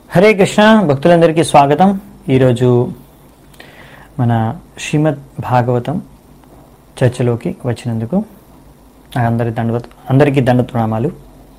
హరే కృష్ణ భక్తులందరికీ స్వాగతం ఈరోజు మన శ్రీమద్ భాగవతం చర్చలోకి వచ్చినందుకు అందరి దండ అందరికీ దండప్రణామాలు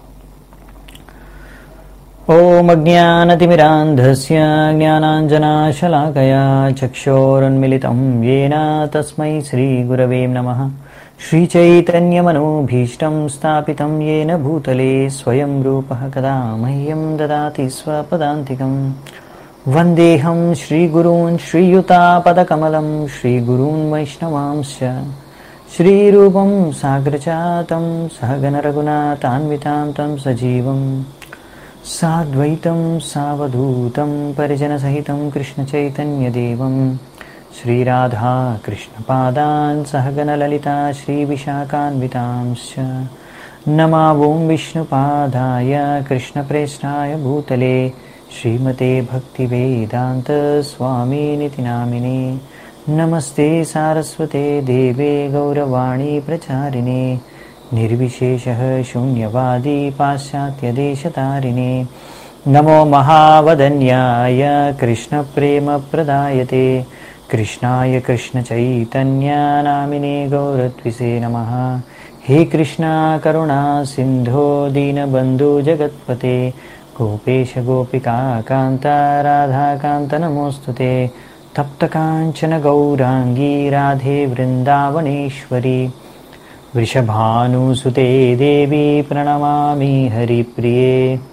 ఓం అజ్ఞానతిమిరాంధస్య జ్ఞానాంజనాశలాకయా చక్షోరున్మిలితం येन తస్మై శ్రీగురవే నమః श्रीचैतन्यमनोभीष्टं स्थापितं येन भूतले स्वयं रूपः कदा मह्यं ददाति स्वपदान्तिकं वन्देऽहं श्रीगुरून् श्रीयुतापदकमलं श्रीगुरून् वैष्णवांश्च श्रीरूपं साग्रजातं सहगणरघुनाथान्वितां तं सजीवं साद्वैतं सावधूतं परिजनसहितं कृष्णचैतन्यदेवम् श्रीराधा कृष्णपादान् सहगणललिता श्रीविशाखान्वितांश्च नमावों विष्णुपादाय कृष्णप्रेष्ठाय भूतले श्रीमते भक्तिवेदान्तस्वामिनिति नामिने नमस्ते सारस्वते देवे गौरवाणी प्रचारिणे निर्विशेषः शून्यवादी पाश्चात्यदेशतारिणे नमो महावदन्याय कृष्णप्रेमप्रदायते कृष्णाय कृष्णचैतन्यानामिने गौरत्विसे नमः हे कृष्णा करुणा सिन्धो दीनबन्धु जगत्पते गोपेश गोपिका कान्त राधाकान्त नमोऽस्तु ते तप्तकाञ्चन गौराङ्गी राधे वृन्दावनेश्वरी वृषभानुसुते देवी प्रणमामि हरिप्रिये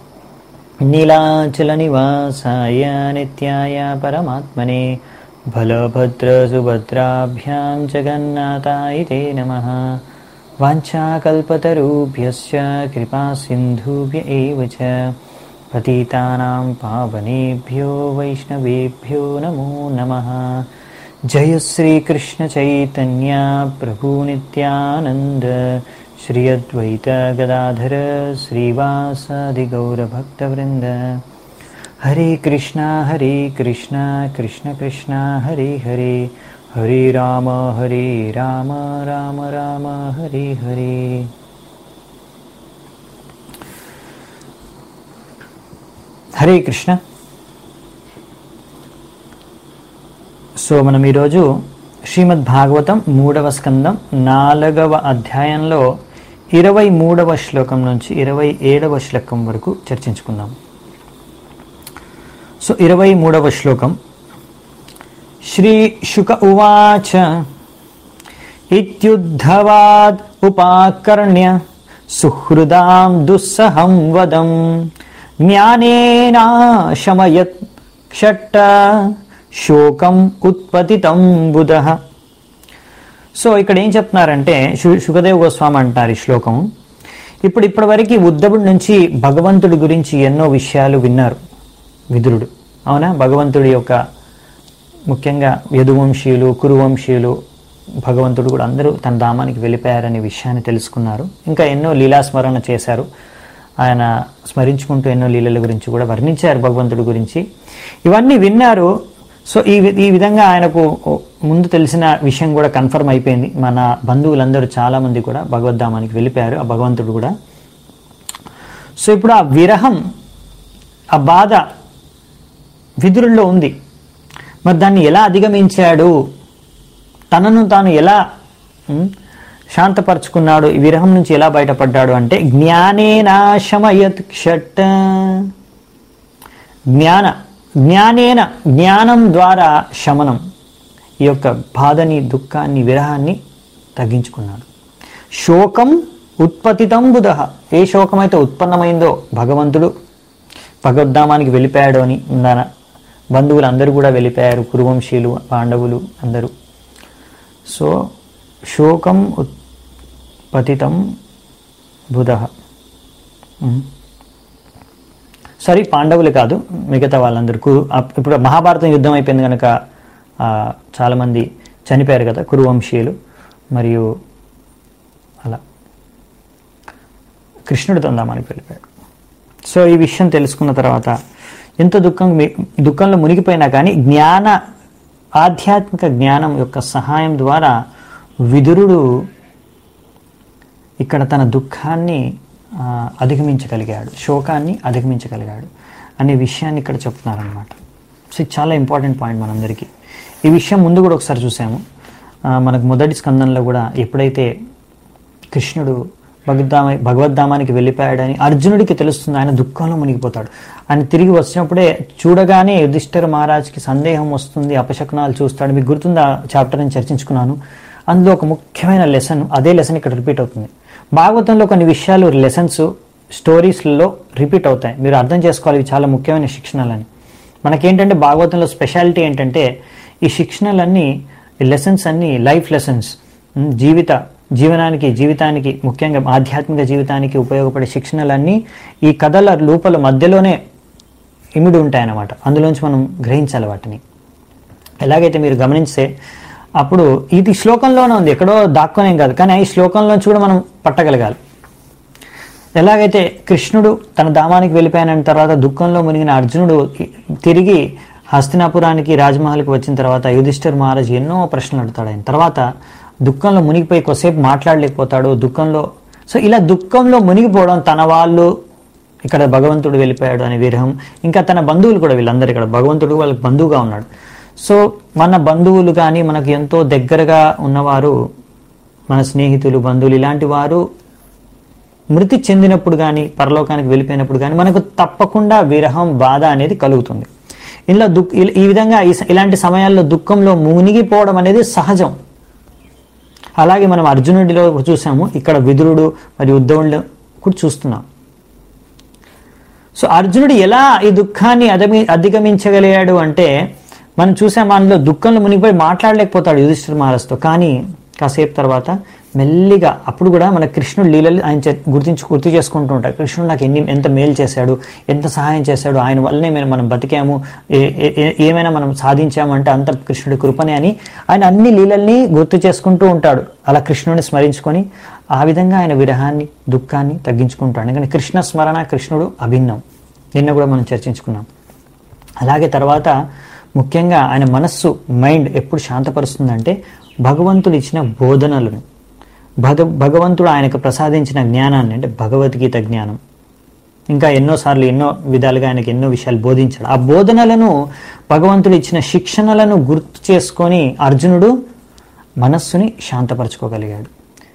नीलाचलनिवासाय नित्याय परमात्मने बलभद्रसुभद्राभ्यां जगन्नाथाय ते नमः वाञ्छाकल्पतरुभ्यश्च कृपासिन्धुभ्य एव च पतितानां पावनेभ्यो वैष्णवेभ्यो नमो नमः जय श्रीकृष्णचैतन्य प्रभुनित्यानन्द श्री अद्वैत गदाधर श्रीवासादिगौरभक्तवृन्द हरे कृष्णा हरे कृष्णा कृष्ण कृष्णा हरे हरे हरे राम हरे राम राम राम हरे हरे హరే కృష్ణ సో మనం ఈరోజు శ్రీమద్ భాగవతం మూడవ స్కందం నాలుగవ అధ్యాయంలో ఇరవై మూడవ శ్లోకం నుంచి ఇరవై ఏడవ శ్లోకం వరకు చర్చించుకుందాం సో ఇరవై మూడవ శ్లోకం శ్రీ శుక ఉవాచ ఇత్యుద్ధవాద్ ఉపాకర్ణ్య సుహృదాం దుస్సహం వదం జ్ఞానేనా శమయత్ క్షట్ట శోకం ఉత్పతితం బుధ సో ఇక్కడ ఏం చెప్తున్నారంటే శు- శుకదేవ్ గోస్వామి అంటారు ఈ శ్లోకం ఇప్పుడు ఇప్పటివరకు ఉద్ధవుడి నుంచి భగవంతుడి గురించి ఎన్నో విషయాలు విన్నారు విదురుడు అవునా భగవంతుడి యొక్క ముఖ్యంగా యదువంశీయులు కురువంశీయులు భగవంతుడు కూడా అందరూ తన ధామానికి వెళ్ళిపోయారనే విషయాన్ని తెలుసుకున్నారు ఇంకా ఎన్నో లీలాస్మరణ చేశారు ఆయన స్మరించుకుంటూ ఎన్నో లీలల గురించి కూడా వర్ణించారు భగవంతుడి గురించి ఇవన్నీ విన్నారు సో ఈ వి- ఈ విధంగా ఆయనకు ముందు తెలిసిన విషయం కూడా కన్ఫర్మ్ అయిపోయింది మన బంధువులందరూ చాలా మంది కూడా భగవద్ధామానికి వెళ్ళిపోయారు ఆ భగవంతుడు కూడా సో ఇప్పుడు ఆ విరహం ఆ బాధ విదురుల్లో ఉంది మరి దాన్ని ఎలా అధిగమించాడు తనను తాను ఎలా ఉమ్, శాంతపరుచుకున్నాడు ఈ విరహం నుంచి ఎలా బయటపడ్డాడు అంటే జ్ఞానేనాశమయత్ క్షట్ జ్ఞాన జ్ఞానేన జ్ఞానం ద్వారా శమనం ఈ యొక్క బాధని దుఃఖాన్ని విరహాన్ని తగ్గించుకున్నాడు శోకం ఉత్పతితం బుధ ఏ శోకమైతే ఉత్పన్నమైందో భగవంతుడు భగవద్ధామానికి వెళ్ళిపోయాడు అని ఉందాన బంధువులు అందరూ కూడా వెళ్ళిపోయారు కురువంశీయులు పాండవులు అందరూ సో శోకం ఉత్పతితం బుధ సారీ పాండవులు కాదు మిగతా వాళ్ళందరూ కురు అప్- ఇప్పుడు మహాభారతం యుద్ధం అయిపోయింది కనుక ఆ, చాలామంది చనిపోయారు కదా కురువంశీయులు మరియు అలా కృష్ణుడు తందామానికి వెళ్ళిపోయాడు సో ఈ విషయం తెలుసుకున్న తర్వాత ఎంత దుఃఖం మీ- దుఃఖంలో మునిగిపోయినా కానీ జ్ఞాన ఆధ్యాత్మిక జ్ఞానం యొక్క సహాయం ద్వారా విదురుడు ఇక్కడ తన దుఃఖాన్ని ఆ, అధిగమించగలిగాడు శోకాన్ని అధిగమించగలిగాడు అనే విషయాన్ని ఇక్కడ చెప్తున్నారనమాట సో ఇది చాలా ఇంపార్టెంట్ పాయింట్ మనందరికీ ఈ విషయం ముందు కూడా ఒకసారి చూసాము ఆ, మనకు మొదటి స్కందంలో కూడా ఎప్పుడైతే కృష్ణుడు భగవద్ధామ భగవద్ధామానికి వెళ్ళిపోయాడని అర్జునుడికి తెలుస్తుంది ఆయన దుఃఖంలో మునిగిపోతాడు ఆయన తిరిగి వచ్చినప్పుడే చూడగానే యుధిష్ఠిర మహారాజ్కి సందేహం వస్తుంది అపశకునాలు చూస్తాడు మీకు గుర్తుంది ఆ చాప్టర్ నేను చర్చించుకున్నాను అందులో ఒక ముఖ్యమైన లెసన్ అదే లెసన్ ఇక్కడ రిపీట్ అవుతుంది భాగవతంలో కొన్ని విషయాలు లెసన్స్ స్టోరీస్లలో రిపీట్ అవుతాయి మీరు అర్థం చేసుకోవాలి ఇవి చాలా ముఖ్యమైన శిక్షణలని మనకేంటంటే భాగవతంలో స్పెషాలిటీ ఏంటంటే ఈ శిక్షణలన్నీ ఈ లెసన్స్ అన్నీ లైఫ్ లెసన్స్ ఉమ్, జీవిత జీవనానికి జీవితానికి ముఖ్యంగా ఆధ్యాత్మిక జీవితానికి ఉపయోగపడే శిక్షణలన్నీ ఈ కథల లోపల మధ్యలోనే ఇమిడి ఉంటాయన్నమాట అందులోంచి మనం గ్రహించాలి వాటిని ఎలాగైతే మీరు గమనిస్తే అప్పుడు ఇది శ్లోకంలోనే ఉంది ఎక్కడో దాక్కునేం కాదు కానీ ఈ శ్లోకంలోంచి కూడా మనం పట్టగలగాలి ఎలాగైతే కృష్ణుడు తన ధామానికి వెళ్ళిపోయిన తర్వాత దుఃఖంలో మునిగిన అర్జునుడు తిరిగి హస్తినాపురానికి రాజమహల్కి వచ్చిన తర్వాత యుధిష్ఠిర్ మహారాజ్ ఎన్నో ప్రశ్నలు అడుగుతాడు ఆయన తర్వాత దుఃఖంలో మునిగిపోయి కొద్దిసేపు మాట్లాడలేకపోతాడు దుఃఖంలో సో ఇలా దుఃఖంలో మునిగిపోవడం తన వాళ్ళు ఇక్కడ భగవంతుడు వెళ్ళిపోయాడు అనే విరహం ఇంకా తన బంధువులు కూడా వీళ్ళందరూ ఇక్కడ భగవంతుడు వాళ్ళకి బంధువుగా ఉన్నాడు సో మన బంధువులు కానీ మనకు ఎంతో దగ్గరగా ఉన్నవారు మన స్నేహితులు బంధువులు ఇలాంటి వారు మృతి చెందినప్పుడు కానీ పరలోకానికి వెళ్ళిపోయినప్పుడు కానీ మనకు తప్పకుండా విరహం బాధ అనేది కలుగుతుంది ఇలా దుఃఖ ఇల- ఈ విధంగా ఈ స- ఇలాంటి సమయాల్లో దుఃఖంలో మునిగిపోవడం అనేది సహజం అలాగే మనం అర్జునుడిలో చూసాము ఇక్కడ విదురుడు మరియు ఉద్ధవుడు కూడా చూస్తున్నాం సో అర్జునుడు ఎలా ఈ దుఃఖాన్ని అధమి అధిగమించగలిగాడు అంటే మనం చూసాం అందులో దుఃఖంలో మునిగిపోయి మాట్లాడలేకపోతాడు యుధిష్ఠిర మహారాజుతో కానీ కాసేపు తర్వాత మెల్లిగా అప్పుడు కూడా మన కృష్ణుడు లీలలు ఆయన చే- గుర్తించి గుర్తు చేసుకుంటూ ఉంటాడు కృష్ణుడు నాకు ఎన్ని ఎంత మేలు చేశాడు ఎంత సహాయం చేశాడు ఆయన వల్లనే మేము మనం బతికాము ఏ- ఏ- ఏ- ఏమైనా మనం సాధించాము అంటే అంత కృష్ణుడి కృపనే అని ఆయన అన్ని లీలల్ని గుర్తు చేసుకుంటూ ఉంటాడు అలా కృష్ణుడిని స్మరించుకొని ఆ విధంగా ఆయన విరహాన్ని దుఃఖాన్ని తగ్గించుకుంటాడు ఎందుకంటే కృష్ణ స్మరణ కృష్ణుడు అభిన్నం నిన్న కూడా మనం చర్చించుకున్నాం అలాగే తర్వాత ముఖ్యంగా ఆయన మనస్సు మైండ్ ఎప్పుడు శాంతపరుస్తుందంటే భగవంతుడు ఇచ్చిన బోధనలను భగ భగవంతుడు ఆయనకు ప్రసాదించిన జ్ఞానాన్ని అంటే భగవద్గీత జ్ఞానం ఇంకా ఎన్నోసార్లు ఎన్నో విధాలుగా ఆయనకి ఎన్నో విషయాలు బోధించాడు ఆ బోధనలను భగవంతుడు ఇచ్చిన శిక్షణలను గుర్తు చేసుకొని అర్జునుడు మనస్సుని శాంతపరచుకోగలిగాడు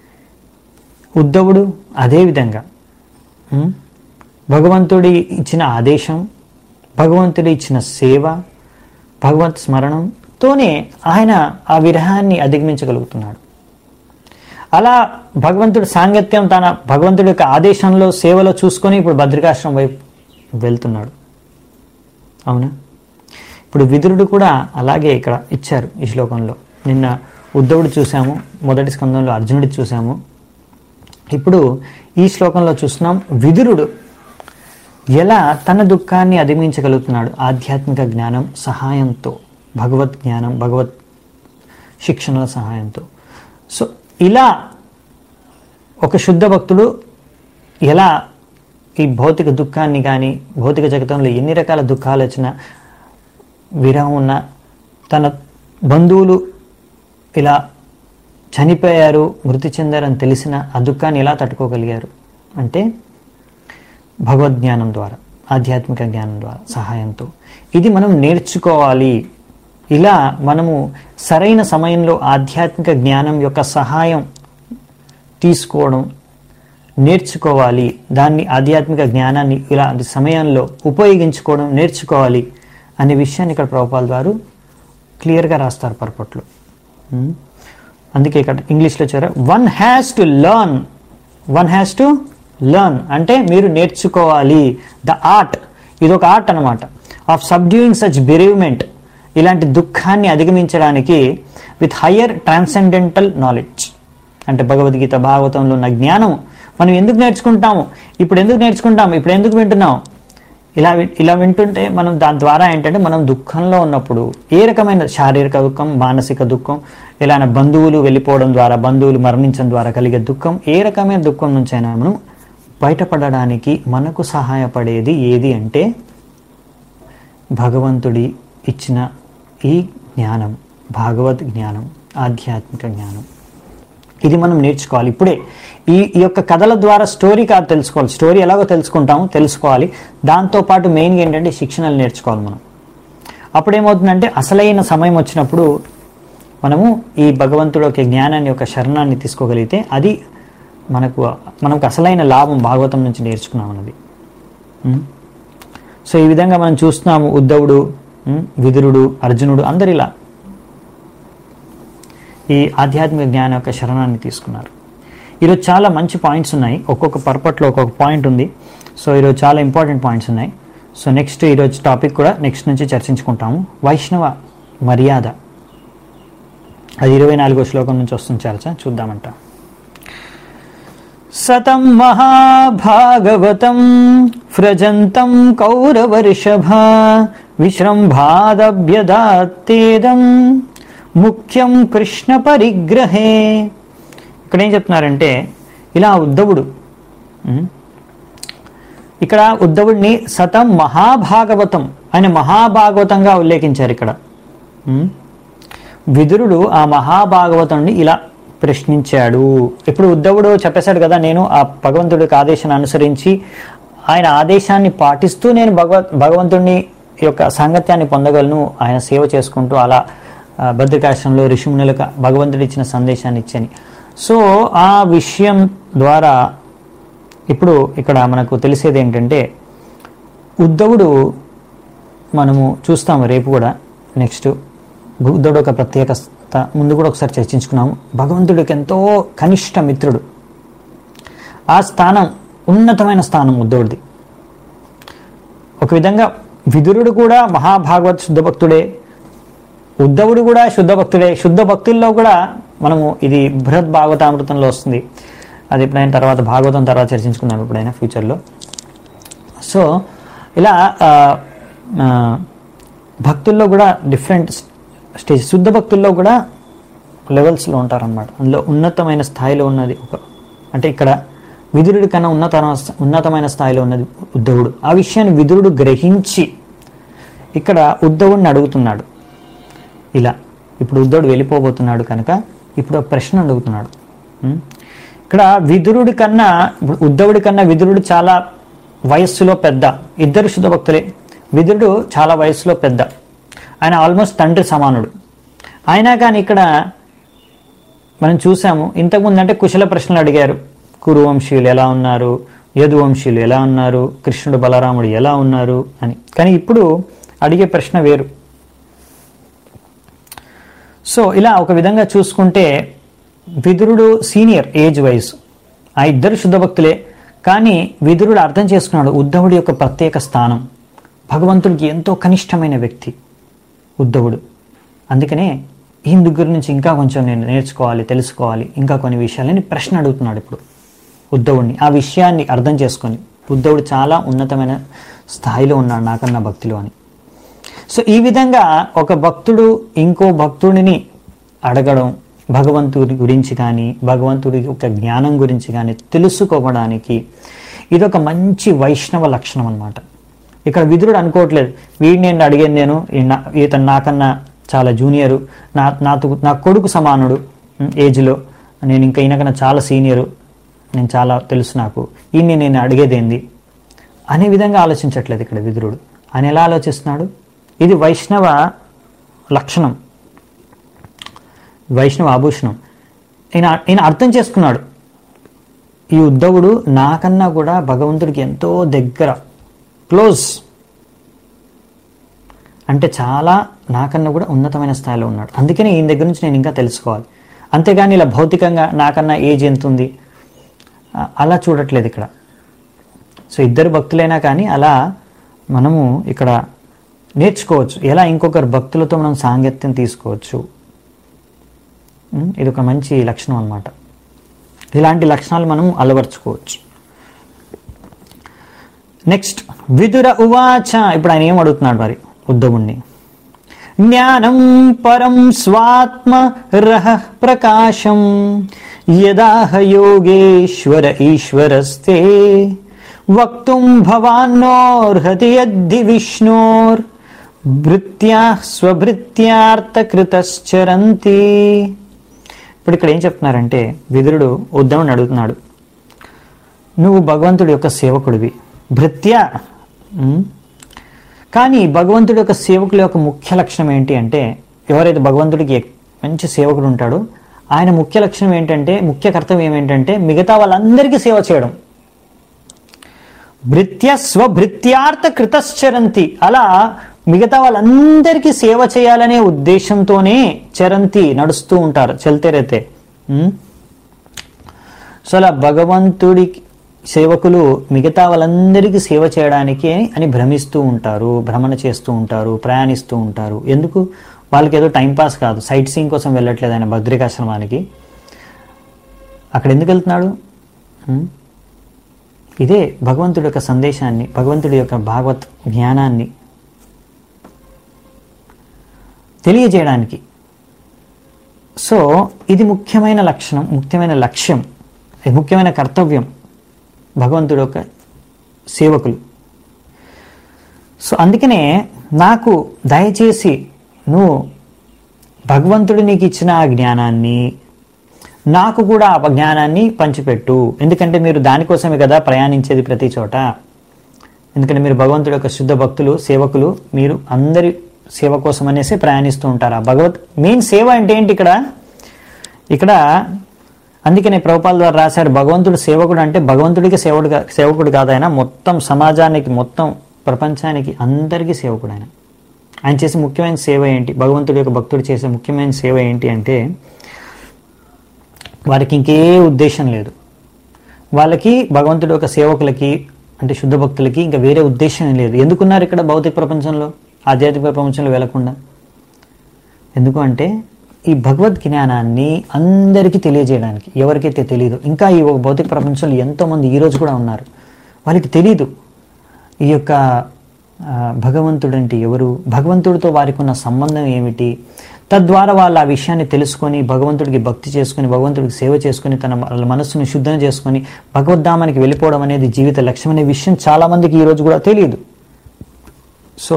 ఉద్ధవుడు అదేవిధంగా ఉం? భగవంతుడి ఇచ్చిన ఆదేశం భగవంతుడి ఇచ్చిన సేవ భగవత్ స్మరణంతోనే ఆయన ఆ విరహాన్ని అధిగమించగలుగుతున్నాడు అలా భగవంతుడి సాంగత్యం తన భగవంతుడి యొక్క ఆదేశంలో సేవలో చూసుకొని ఇప్పుడు భద్రికాశ్రమం వైపు వెళ్తున్నాడు అవునా ఇప్పుడు విదురుడు కూడా అలాగే ఇక్కడ ఇచ్చారు ఈ శ్లోకంలో నిన్న ఉద్ధవుడు చూసాము మొదటి స్కందంలో అర్జునుడి చూసాము ఇప్పుడు ఈ శ్లోకంలో చూస్తున్నాం విదురుడు ఎలా తన దుఃఖాన్ని అధిగమించగలుగుతున్నాడు ఆధ్యాత్మిక జ్ఞానం సహాయంతో భగవత్ జ్ఞానం భగవత్ శిక్షణల సహాయంతో సో ఇలా ఒక శుద్ధ భక్తుడు ఎలా ఈ భౌతిక దుఃఖాన్ని కానీ భౌతిక జగతంలో ఎన్ని రకాల దుఃఖాలు వచ్చినా విరహం ఉన్న తన బంధువులు ఇలా చనిపోయారు మృతి చెందారని తెలిసిన ఆ దుఃఖాన్ని ఎలా తట్టుకోగలిగారు అంటే భగవద్జ్ఞానం ద్వారా ఆధ్యాత్మిక జ్ఞానం ద్వారా సహాయంతో ఇది మనం నేర్చుకోవాలి ఇలా మనము సరైన సమయంలో ఆధ్యాత్మిక జ్ఞానం యొక్క సహాయం తీసుకోవడం నేర్చుకోవాలి దాన్ని ఆధ్యాత్మిక జ్ఞానాన్ని ఇలాంటి సమయంలో ఉపయోగించుకోవడం నేర్చుకోవాలి అనే విషయాన్ని ఇక్కడ ప్రభుపాల్ వారు క్లియర్గా రాస్తారు పర్పట్లో ఉమ్. అందుకే ఇక్కడ ఇంగ్లీష్లో చూర one has to learn one has to learn అంటే మీరు నేర్చుకోవాలి ద ఆర్ట్ ఇది ఒక ఆర్ట్ అనమాట ఆఫ్ సబ్డ్యూయింగ్ సచ్ బెరీవ్మెంట్ ఇలాంటి దుఃఖాన్ని అధిగమించడానికి విత్ హయ్యర్ ట్రాన్సెండెంటల్ నాలెడ్జ్ అంటే భగవద్గీత భాగవతంలో ఉన్న జ్ఞానం మనం ఎందుకు నేర్చుకుంటాము ఇప్పుడు ఎందుకు నేర్చుకుంటాము ఇప్పుడు ఎందుకు వింటున్నాం ఇలా వి- ఇలా వింటుంటే మనం దాని ద్వారా ఏంటంటే మనం దుఃఖంలో ఉన్నప్పుడు ఏ రకమైన శారీరక దుఃఖం మానసిక దుఃఖం ఇలాన బంధువులు వెళ్ళిపోవడం ద్వారా బంధువులు మరణించడం ద్వారా కలిగే దుఃఖం ఏ రకమైన దుఃఖం నుంచైనా మనం బయటపడడానికి మనకు సహాయపడేది ఏది అంటే భగవంతుడి ఇచ్చిన ఈ జ్ఞానం భాగవత్ జ్ఞానం ఆధ్యాత్మిక జ్ఞానం ఇది మనం నేర్చుకోవాలి ఇప్పుడే ఈ ఈ యొక్క కథల ద్వారా స్టోరీ కాదు తెలుసుకోవాలి స్టోరీ ఎలాగో తెలుసుకుంటాము తెలుసుకోవాలి దాంతోపాటు మెయిన్గా ఏంటంటే శిక్షణలు నేర్చుకోవాలి మనం అప్పుడేమవుతుందంటే అసలైన సమయం వచ్చినప్పుడు మనము ఈ భగవంతుడు యొక్క జ్ఞానాన్ని యొక్క శరణాన్ని తీసుకోగలిగితే అది మనకు మనకు అసలైన లాభం భాగవతం నుంచి నేర్చుకున్నాం అన్నది ఉం? సో ఈ విధంగా మనం చూస్తున్నాము ఉద్ధవుడు ఉం, విదురుడు అర్జునుడు అందరు ఇలా ఈ ఆధ్యాత్మిక జ్ఞానం యొక్క శరణాన్ని తీసుకున్నారు ఈరోజు చాలా మంచి పాయింట్స్ ఉన్నాయి ఒక్కొక్క పర్పట్లో ఒక్కొక్క పాయింట్ ఉంది సో ఈరోజు చాలా ఇంపార్టెంట్ పాయింట్స్ ఉన్నాయి సో నెక్స్ట్ ఈరోజు టాపిక్ కూడా నెక్స్ట్ నుంచి చర్చించుకుంటాము వైష్ణవ మర్యాద అది ఇరవై నాలుగో శ్లోకం నుంచి వస్తుంది చర్చ చూద్దామంట సతం మహాభాగవతం వ్రజంతం కౌరవర్షభ విశ్రంభాదభ్యదాత్తేదం ముఖ్యం కృష్ణ పరిగ్రహే ఇక్కడ ఏం చెప్తున్నారంటే ఇలా ఉద్ధవుడు ఉం? ఇక్కడ ఉద్ధవుడిని సతం మహాభాగవతం ఆయన మహాభాగవతంగా ఉల్లేఖించారు ఇక్కడ ఉం? విదురుడు ఆ మహాభాగవతుడిని ఇలా ప్రశ్నించాడు ఇప్పుడు ఉద్ధవుడు చెప్పేశాడు కదా నేను ఆ భగవంతుడికి ఆదేశాన్ని అనుసరించి ఆయన ఆదేశాన్ని పాటిస్తూ నేను భగవ భగవంతుడిని యొక్క సాంగత్యాన్ని పొందగలను ఆయన సేవ చేసుకుంటూ అలా ఆ, బద్రికాశ్రమంలో ఋషిమునులకు భగవంతుడు ఇచ్చిన సందేశాన్ని ఇచ్చని సో ఆ విషయం ద్వారా ఇప్పుడు ఇక్కడ మనకు తెలిసేది ఏంటంటే ఉద్ధవుడు మనము చూస్తాము రేపు కూడా నెక్స్ట్ ఉద్ధవుడు ఒక ప్రత్యేకత ముందు కూడా ఒకసారి చర్చించుకున్నాము భగవంతుడికి ఎంతో కనిష్ట మిత్రుడు ఆ స్థానం ఉన్నతమైన స్థానం ఉద్ధవుడిది ఒక విధంగా విదురుడు కూడా మహాభాగవత్ శుద్ధ భక్తుడే ఉద్ధవుడు కూడా శుద్ధ భక్తుడే శుద్ధ భక్తుల్లో కూడా మనము ఇది బృహద్ భాగవతామృతంలో వస్తుంది అది ఎప్పుడైనా తర్వాత భాగవతం తర్వాత చర్చించుకుందాం ఎప్పుడైనా ఫ్యూచర్లో సో ఇలా ఆ, ఆ, భక్తుల్లో కూడా డిఫరెంట్ స్టేజ్ శుద్ధ భక్తుల్లో కూడా లెవెల్స్లో ఉంటారన్నమాట అందులో ఉన్నతమైన స్థాయిలో ఉన్నది ఒక అంటే ఇక్కడ విదురుడి కన్నా ఉన్నత ఉన్నతమైన స్థాయిలో ఉన్నది ఉద్ధవుడు ఆ విషయాన్ని విదురుడు గ్రహించి ఇక్కడ ఉద్ధవుడిని అడుగుతున్నాడు ఇలా ఇప్పుడు ఉద్ధవుడు వెళ్ళిపోబోతున్నాడు కనుక ఇప్పుడు ఒక ప్రశ్న అడుగుతున్నాడు ఉం? ఇక్కడ విదురుడి కన్నా ఇప్పుడు ఉద్ధవుడి కన్నా విదురుడు చాలా వయస్సులో పెద్ద ఇద్దరు శుద్ధ భక్తులే విదురుడు చాలా వయస్సులో పెద్ద ఆయన ఆల్మోస్ట్ తండ్రి సమానుడు అయినా కానీ ఇక్కడ మనం చూసాము ఇంతకుముందు అంటే కుశల ప్రశ్నలు అడిగారు కురువంశీయులు ఎలా ఉన్నారు యదువంశీయులు ఎలా ఉన్నారు కృష్ణుడు బలరాముడు ఎలా ఉన్నారు అని కానీ ఇప్పుడు అడిగే ప్రశ్న వేరు సో ఇలా ఒక విధంగా చూసుకుంటే విదురుడు సీనియర్ ఏజ్ వైజ్ ఆ ఇద్దరు శుద్ధ భక్తులే కానీ విదురుడు అర్థం చేసుకున్నాడు ఉద్ధవుడి యొక్క ప్రత్యేక స్థానం భగవంతుడికి ఎంతో కనిష్టమైన వ్యక్తి ఉద్ధవుడు అందుకనే ఈయన దగ్గర నుంచి ఇంకా కొంచెం నేను నేర్చుకోవాలి తెలుసుకోవాలి ఇంకా కొన్ని విషయాలని ప్రశ్న అడుగుతున్నాడు ఇప్పుడు ఉద్ధవుడిని ఆ విషయాన్ని అర్థం చేసుకొని ఉద్ధవుడు చాలా ఉన్నతమైన స్థాయిలో ఉన్నాడు నాకన్నా భక్తిలో అని సో ఈ విధంగా ఒక భక్తుడు ఇంకో భక్తుడిని అడగడం భగవంతుడి గురించి కానీ భగవంతుడి యొక్క జ్ఞానం గురించి కానీ తెలుసుకోవడానికి ఇది ఒక మంచి వైష్ణవ లక్షణం అన్నమాట ఇక్కడ విదురుడు అనుకోవట్లేదు వీడిని నేను అడిగేది నేను ఈ నా- ఇతను నాకన్నా చాలా జూనియరు నా నాతో నా కొడుకు సమానుడు ఉం, ఏజ్లో నేను ఇంకా ఈయనకన్నా చాలా సీనియరు నేను చాలా తెలుసు నాకు ఈయన్ని నేను అడిగేదేంది అనే విధంగా ఆలోచించట్లేదు ఇక్కడ విదురుడు ఆయన ఎలా ఆలోచిస్తున్నాడు ఇది వైష్ణవ లక్షణం వైష్ణవ ఆభూషణం ఈయన ఈయన అర్థం చేసుకున్నాడు ఈ ఉద్ధవుడు నాకన్నా కూడా భగవంతుడికి ఎంతో దగ్గర క్లోజ్ అంటే చాలా నాకన్నా కూడా ఉన్నతమైన స్థాయిలో ఉన్నాడు అందుకని ఈయన దగ్గర నుంచి నేను ఇంకా తెలుసుకోవాలి అంతేగాని ఇలా భౌతికంగా నాకన్నా ఏజ్ ఎంత ఉంది ఆ, అలా చూడట్లేదు ఇక్కడ సో ఇద్దరు భక్తులైనా కానీ అలా మనము ఇక్కడ నేర్చుకోవచ్చు ఎలా ఇంకొకరు భక్తులతో మనం సాంగత్యం తీసుకోవచ్చు ఉం? ఇది ఒక మంచి లక్షణం అన్నమాట ఇలాంటి లక్షణాలు మనం అలవర్చుకోవచ్చు నెక్స్ట్ విదుర ఉవాచ ఇప్పుడు ఆయన ఏం అడుగుతున్నాడు మరి ఉద్ధవుణ్ణి జ్ఞానం పరం స్వాత్మ రహ ప్రకాశం యదాహ యోగేశ్వర ఈశ్వరస్తే వక్తుం భవాన్నోర్హతి యద్ధి విష్ణోర్ భృత్యా స్వభృత్యార్థకృతశ్చరంతి ఇప్పుడు ఇక్కడ ఏం చెప్తున్నారంటే విదురుడు ఉద్ధవుని అడుగుతున్నాడు నువ్వు భగవంతుడి యొక్క సేవకుడివి భృత్య ఉమ్, కానీ భగవంతుడి యొక్క సేవకుల యొక్క ముఖ్య లక్షణం ఏంటి అంటే ఎవరైతే భగవంతుడికి ఎక్- మంచి సేవకుడు ఉంటాడో ఆయన ముఖ్య లక్షణం ఏంటంటే ముఖ్య కర్తవ్యం ఏంటంటే మిగతా వాళ్ళందరికీ సేవ చేయడం భృత్య స్వభృత్యార్థ కృతశ్చరంతి అలా మిగతా వాళ్ళందరికీ సేవ చేయాలనే ఉద్దేశంతోనే చరంతి నడుస్తూ ఉంటారు చల్తేరైతే సో అలా భగవంతుడి సేవకులు మిగతా వాళ్ళందరికీ సేవ చేయడానికి అని భ్రమిస్తూ ఉంటారు భ్రమణ చేస్తూ ఉంటారు ప్రయాణిస్తూ ఉంటారు ఎందుకు వాళ్ళకి ఏదో టైం పాస్ కాదు సైట్ సీయింగ్ కోసం వెళ్ళట్లేదు ఆయన బద్రికాశ్రమానికి అక్కడ ఎందుకు వెళ్తున్నాడు ఉం? ఇదే భగవంతుడి యొక్క సందేశాన్ని భగవంతుడి యొక్క భాగవత్ జ్ఞానాన్ని తెలియజేయడానికి సో ఇది ముఖ్యమైన లక్షణం ముఖ్యమైన లక్ష్యం ఇది ముఖ్యమైన కర్తవ్యం భగవంతుడి యొక్క సేవకులు సో అందుకనే నాకు దయచేసి నువ్వు భగవంతుడు నీకు ఇచ్చిన ఆ జ్ఞానాన్ని నాకు కూడా ఆ జ్ఞానాన్ని పంచిపెట్టు ఎందుకంటే మీరు దానికోసమే కదా ప్రయాణించేది ప్రతి చోట ఎందుకంటే మీరు భగవంతుడి యొక్క శుద్ధ భక్తులు సేవకులు మీరు అందరి సేవ కోసం అనేసి ప్రయాణిస్తూ ఉంటారు ఆ భగవత్ మెయిన్ సేవ అంటే ఏంటి ఇక్కడ ఇక్కడ అందుకనే ప్రభుపాల ద్వారా రాశారు భగవంతుడు సేవకుడు అంటే భగవంతుడికి సేవకుడు కా- సేవకుడు కాదు ఆయన మొత్తం సమాజానికి మొత్తం ప్రపంచానికి అందరికీ సేవకుడు ఆయన ఆయన చేసే ముఖ్యమైన సేవ ఏంటి భగవంతుడి యొక్క భక్తుడు చేసే ముఖ్యమైన సేవ ఏంటి అంటే వారికి ఇంకే ఉద్దేశం లేదు వాళ్ళకి భగవంతుడి యొక్క సేవకులకి అంటే శుద్ధ భక్తులకి ఇంకా వేరే ఉద్దేశం లేదు ఎందుకున్నారు ఇక్కడ భౌతిక ప్రపంచంలో ఆధ్యాత్మిక ప్రపంచంలో వెళ్లకుండా ఎందుకు అంటే ఈ భగవద్ జ్ఞానాన్ని అందరికీ తెలియజేయడానికి ఎవరికైతే తెలియదు ఇంకా ఈ ఒక భౌతిక ప్రపంచంలో ఎంతోమంది ఈ రోజు కూడా ఉన్నారు వాళ్ళకి తెలియదు ఈ యొక్క ఆ, భగవంతుడు అంటే ఎవరు భగవంతుడితో వారికి ఉన్న సంబంధం ఏమిటి తద్వారా వాళ్ళు ఆ విషయాన్ని తెలుసుకొని భగవంతుడికి భక్తి చేసుకొని భగవంతుడికి సేవ చేసుకొని తన వాళ్ళ మనస్సును శుద్ధం చేసుకొని భగవద్ధామానికి వెళ్ళిపోవడం అనేది జీవిత లక్ష్యం అనే విషయం చాలామందికి ఈ రోజు కూడా తెలియదు సో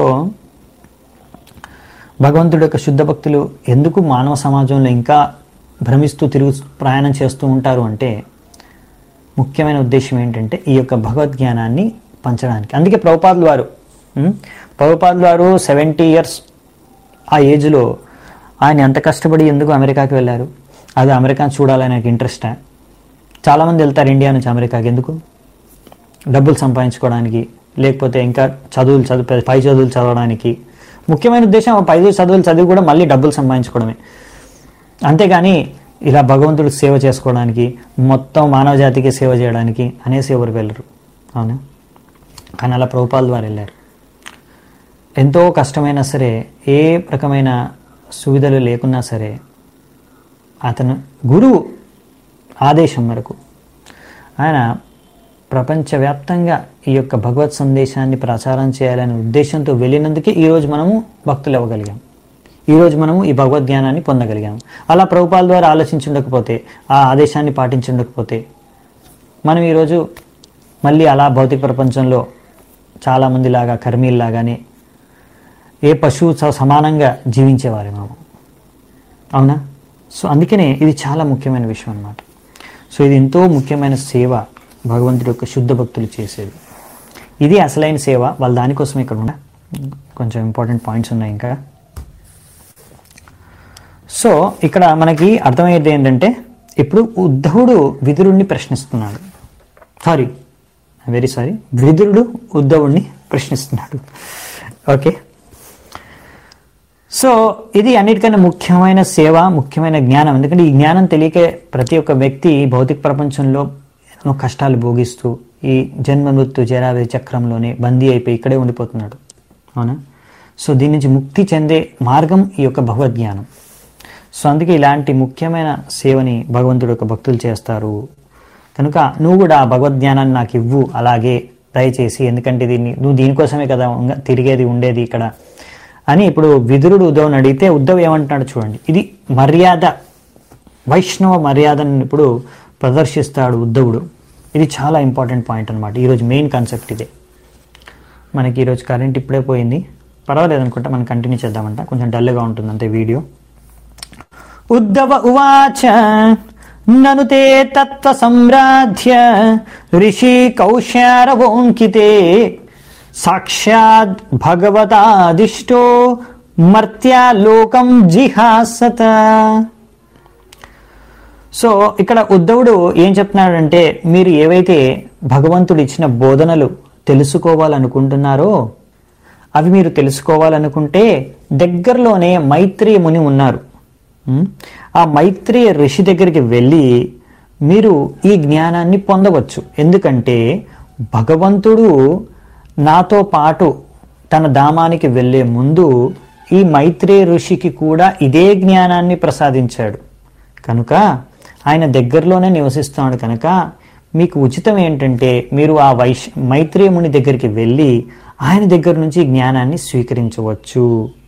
భగవంతుడి యొక్క శుద్ధ భక్తులు ఎందుకు మానవ సమాజంలో ఇంకా భ్రమిస్తూ తిరుగు ప్రయాణం చేస్తూ ఉంటారు అంటే ముఖ్యమైన ఉద్దేశం ఏంటంటే ఈ యొక్క భగవద్జ్ఞానాన్ని పంచడానికి అందుకే ప్రభుపాదులు వారు ఉం? ప్రభుపాదులు వారు సెవెంటీ ఇయర్స్ ఆ ఏజ్లో ఆయన ఎంత కష్టపడి ఎందుకు అమెరికాకి వెళ్ళారు అది అమెరికా చూడాలని నాకు ఇంట్రెస్టా చాలామంది వెళ్తారు ఇండియా నుంచి అమెరికాకి ఎందుకు డబ్బులు సంపాదించుకోవడానికి లేకపోతే ఇంకా చదువులు చదువు పై చదువులు చదవడానికి ముఖ్యమైన ఉద్దేశం ఆ పై చదువులు చదివి కూడా మళ్ళీ డబ్బులు సంపాదించుకోవడమే అంతేగాని ఇలా భగవంతుడికి సేవ చేసుకోవడానికి మొత్తం మానవ జాతికి సేవ చేయడానికి అనేసి ఎవరు వెళ్ళరు అవునా కానీ అలా ప్రభుపాల ద్వారా వెళ్ళారు ఎంతో కష్టమైనా సరే ఏ రకమైన సువిధలు లేకున్నా సరే అతను గురువు ఆదేశం మేరకు ఆయన ప్రపంచవ్యాప్తంగా ఈ యొక్క భగవత్ సందేశాన్ని ప్రచారం చేయాలనే ఉద్దేశంతో వెళ్ళినందుకే ఈరోజు మనము భక్తులు అవ్వగలిగాం ఈరోజు మనము ఈ భగవద్ జ్ఞానాన్ని పొందగలిగాం అలా ప్రభుపాల ద్వారా ఆలోచించుండకపోతే ఆ ఆదేశాన్ని పాటించుండకపోతే మనం ఈరోజు మళ్ళీ అలా భౌతిక ప్రపంచంలో చాలామంది లాగా కర్మీల్లాగానే ఏ పశువు స- సమానంగా జీవించేవారేమో అవునా సో అందుకనే ఇది చాలా ముఖ్యమైన విషయం అన్నమాట సో ఇది ఎంతో ముఖ్యమైన సేవ భగవంతుడి యొక్క శుద్ధ భక్తులు చేసేది ఇది అసలైన సేవ వాళ్ళు దానికోసం ఇక్కడ ఉన్న కొంచెం ఇంపార్టెంట్ పాయింట్స్ ఉన్నాయి ఇంకా సో ఇక్కడ మనకి అర్థమయ్యేది ఏంటంటే ఇప్పుడు ఉద్ధవుడు విదురుణ్ణి ప్రశ్నిస్తున్నాడు సారీ వెరీ సారీ విదురుడు ఉద్ధవుడిని ప్రశ్నిస్తున్నాడు ఓకే సో ఇది అన్నిటికన్నా ముఖ్యమైన సేవ ముఖ్యమైన జ్ఞానం ఎందుకంటే ఈ జ్ఞానం తెలియకే ప్రతి ఒక్క వ్యక్తి భౌతిక ప్రపంచంలో ఎన్నో కష్టాలు భోగిస్తూ ఈ జన్మ మృత్యు జరావ్యాధి చక్రంలోనే బందీ అయిపోయి ఇక్కడే ఉండిపోతున్నాడు అవునా సో దీని నుంచి ముక్తి చెందే మార్గం ఈ యొక్క భగవద్జ్ఞానం సో అందుకే ఇలాంటి ముఖ్యమైన సేవని భగవంతుడు యొక్క భక్తులు చేస్తారు కనుక నువ్వు కూడా ఆ భగవద్జ్ఞానాన్ని నాకు ఇవ్వు అలాగే దయచేసి ఎందుకంటే దీన్ని నువ్వు దీనికోసమే కదా ఉంగ- తిరిగేది ఉండేది ఇక్కడ అని ఇప్పుడు విదురుడు ఉద్ధవుని అడిగితే ఉద్ధవ్ ఏమంటున్నాడు చూడండి ఇది మర్యాద వైష్ణవ మర్యాదను ఇప్పుడు ప్రదర్శిస్తాడు ఉద్ధవుడు ఇది చాలా ఇంపార్టెంట్ పాయింట్ అనమాట ఈరోజు మెయిన్ కాన్సెప్ట్ ఇదే మనకి ఈరోజు కరెంట్ ఇప్పుడే పోయింది పర్వాలేదు అనుకుంటా మనం కంటిన్యూ చేద్దామంట కొంచెం డల్గా ఉంటుంది అంతే వీడియో ఉద్ధవ ఉవాచ నను తే తత్వ సంరాధ్య ఋషి కౌశారవోంకితే సాక్షాత్ భగవతాదిష్టో మర్త్యాలోకం జిహాసత సో ఇక్కడ ఉద్ధవుడు ఏం చెప్తున్నాడంటే మీరు ఏవైతే భగవంతుడు ఇచ్చిన బోధనలు తెలుసుకోవాలనుకుంటున్నారో అవి మీరు తెలుసుకోవాలనుకుంటే దగ్గరలోనే మైత్రేయ ముని ఉన్నారు ఉం? ఆ మైత్రేయ ఋషి దగ్గరికి వెళ్ళి మీరు ఈ జ్ఞానాన్ని పొందవచ్చు ఎందుకంటే భగవంతుడు నాతో పాటు తన ధామానికి వెళ్ళే ముందు ఈ మైత్రేయ ఋషికి కూడా ఇదే జ్ఞానాన్ని ప్రసాదించాడు కనుక ఆయన దగ్గరలోనే నివసిస్తున్నాడు కనుక మీకు ఉచితం ఏంటంటే మీరు ఆ వైశ్ మైత్రేయముని దగ్గరికి వెళ్ళి ఆయన దగ్గర నుంచి జ్ఞానాన్ని స్వీకరించవచ్చు